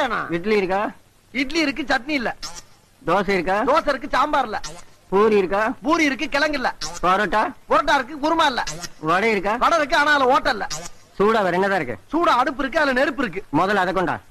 வேணாம் இட்லி இருக்கா இட்லி இருக்கு சட்னி இல்ல தோசை இருக்கா தோசை இருக்கு சாம்பார் இல்ல பூரி இருக்கா பூரி இருக்கு கிழங்கு இல்ல பரோட்டா புரோட்டா இருக்கு குருமா இல்ல வடை இருக்கா வடை இருக்கு ஆனா அதுல ஓட்டல் இல்ல சூடா வேற என்னதான் இருக்கு சூடா அடுப்பு இருக்கு அதுல நெருப்பு இருக்கு முதல்ல அதை கொண்டா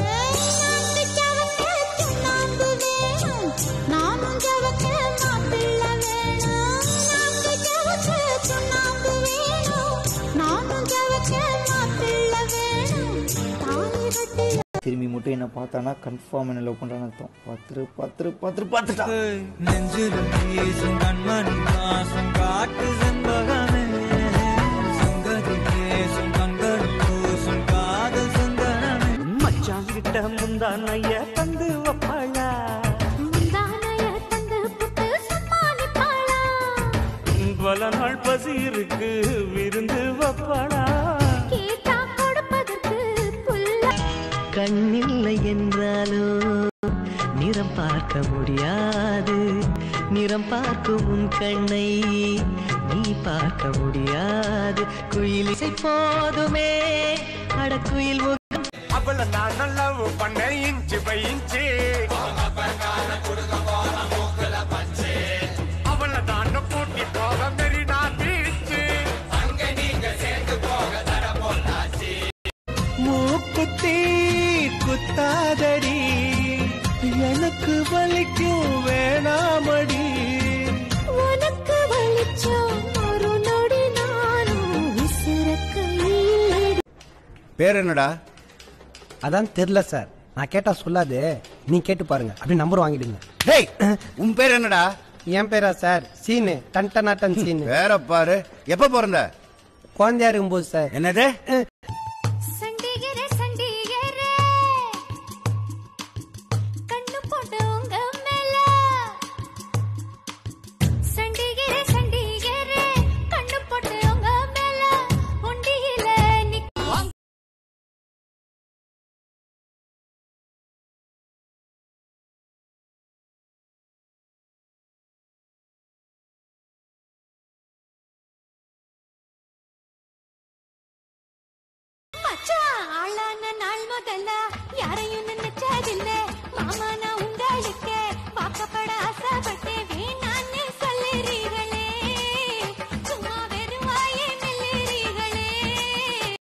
திரும்பி மட்டும் என்ன பார்த்தானா கன்ஃபார்ம் என்ன லவ் பண்றான்னு அர்த்தம் பத்துரு பத்துரு பத்துரு பத்துட்டா நெஞ்சில் வீசும் கண்மணி வாசம் காட்டு செண்பகமே சங்கதி பேசும் கண்கள் பூசும் காதல் சந்தனமே மச்சான் கிட்ட முந்தானைய தந்து வப்பாளா பல நாள் பசி இருக்கு விருந்து வப்பாளா கண்ணில்லை என்றாலோ நிறம் பார்க்க முடியாது நிறம் பார்க்கும் உன் கண்ணை நீ பார்க்க முடியாது குயில் இசை போதுமே அடக்குயில் முகம் அவள நான் லவ் பண்ண இன்ச்சு பை இன்ச்சு அவள தான் கூட்டி போக மெரினா பீச்சு மூக்குத்தி குத்தாதடி எனக்கு வலிக்கும் வேணாமடி பேர் என்னடா அதான் தெரியல சார் நான் கேட்டா சொல்லாது நீ கேட்டு பாருங்க அப்படி நம்பர் வாங்கிடுங்க டேய் உன் பேர் என்னடா என் பேரா சார் சீனு டன் டன் டன் சீனு வேற பாரு எப்ப பிறந்த குழந்தையா இருக்கும்போது சார் என்னது ஆளான நாள் முதல்ல யாரையும் நினைச்சதில்லை மாமா நான்